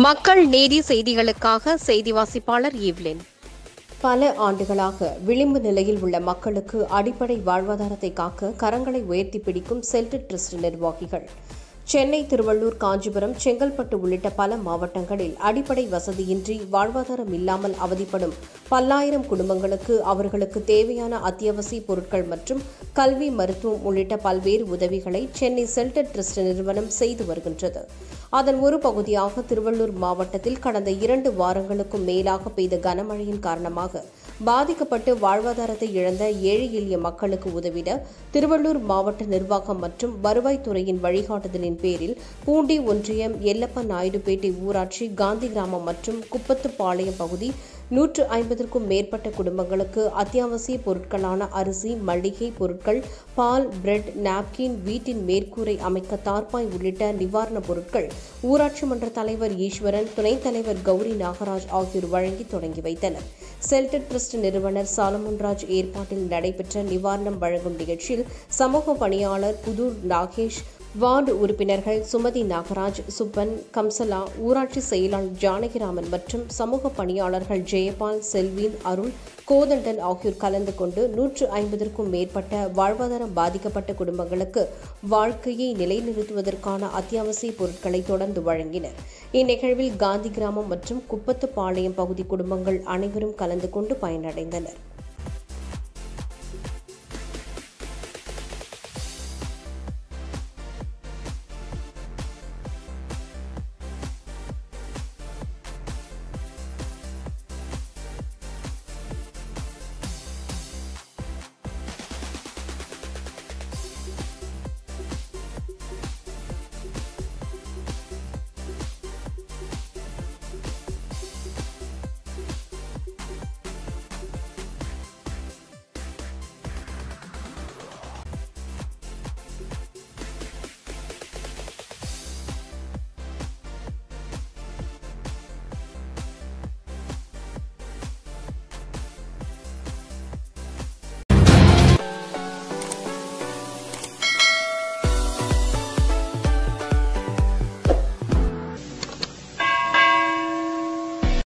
மக்கள் நீதி செய்திகளுக்காக செய்தி வாசிப்பாளர் ஈவ்லின் பல ஆண்டுகளாக விளிம்பு நிலையில் உள்ள மக்களுக்கு அடிப்படை வாழ்வாதாரத்தை காக்க கரங்களை உயர்த்தி பிடிக்கும் செல்ட் ட்ரஸ்ட் நிர்வாகிகள் சென்னை திருவள்ளூர் காஞ்சிபுரம் செங்கல்பட்டு உள்ளிட்ட பல மாவட்டங்களில் அடிப்படை வசதியின்றி வாழ்வாதாரம் இல்லாமல் அவதிப்படும் பல்லாயிரம் குடும்பங்களுக்கு அவர்களுக்கு தேவையான அத்தியாவசிய பொருட்கள் மற்றும் கல்வி மருத்துவம் உள்ளிட்ட பல்வேறு உதவிகளை சென்னை செல்டட் ட்ரஸ்ட் நிறுவனம் செய்து வருகின்றது அதன் ஒரு பகுதியாக திருவள்ளூர் மாவட்டத்தில் கடந்த இரண்டு வாரங்களுக்கும் மேலாக பெய்த கனமழையின் காரணமாக பாதிக்கப்பட்டு வாழ்வாதாரத்தை இழந்த ஏழை எளிய மக்களுக்கு உதவிட திருவள்ளூர் மாவட்ட நிர்வாகம் மற்றும் வருவாய்த்துறையின் வழிகாட்டுதலின் பேரில் பூண்டி ஒன்றியம் எல்லப்ப நாயுடுபேட்டை ஊராட்சி காந்தி கிராமம் மற்றும் குப்பத்துப்பாளையம் பகுதி நூற்று ஐம்பதற்கும் மேற்பட்ட குடும்பங்களுக்கு அத்தியாவசிய பொருட்களான அரிசி மளிகை பொருட்கள் பால் பிரெட் நாப்கின் வீட்டின் மேற்கூரை அமைக்க தார்பாய் உள்ளிட்ட நிவாரணப் பொருட்கள் ஊராட்சி மன்ற தலைவர் ஈஸ்வரன் துணைத் தலைவர் கௌரி நாகராஜ் ஆகியோர் வழங்கி தொடங்கி வைத்தனர் செல்டட் ட்ரஸ்ட் நிறுவனர் சாலமுன்ராஜ் ஏற்பாட்டில் நடைபெற்ற நிவாரணம் வழங்கும் நிகழ்ச்சியில் சமூக பணியாளர் புதூர் நாகேஷ் வார்டு உறுப்பினர்கள் சுமதி நாகராஜ் சுப்பன் கம்சலா ஊராட்சி செயலாளர் ஜானகிராமன் மற்றும் சமூக பணியாளர்கள் ஜெயபால் செல்வீன் அருள் கோதண்டன் ஆகியோர் கலந்து கொண்டு நூற்று ஐம்பதற்கும் மேற்பட்ட வாழ்வாதாரம் பாதிக்கப்பட்ட குடும்பங்களுக்கு வாழ்க்கையை நிலைநிறுத்துவதற்கான அத்தியாவசிய பொருட்களை தொடர்ந்து வழங்கினர் இந்நிகழ்வில் காந்தி கிராமம் மற்றும் குப்பத்துப்பாளையம் பகுதி குடும்பங்கள் அனைவரும் கலந்து கொண்டு பயனடைந்தனர்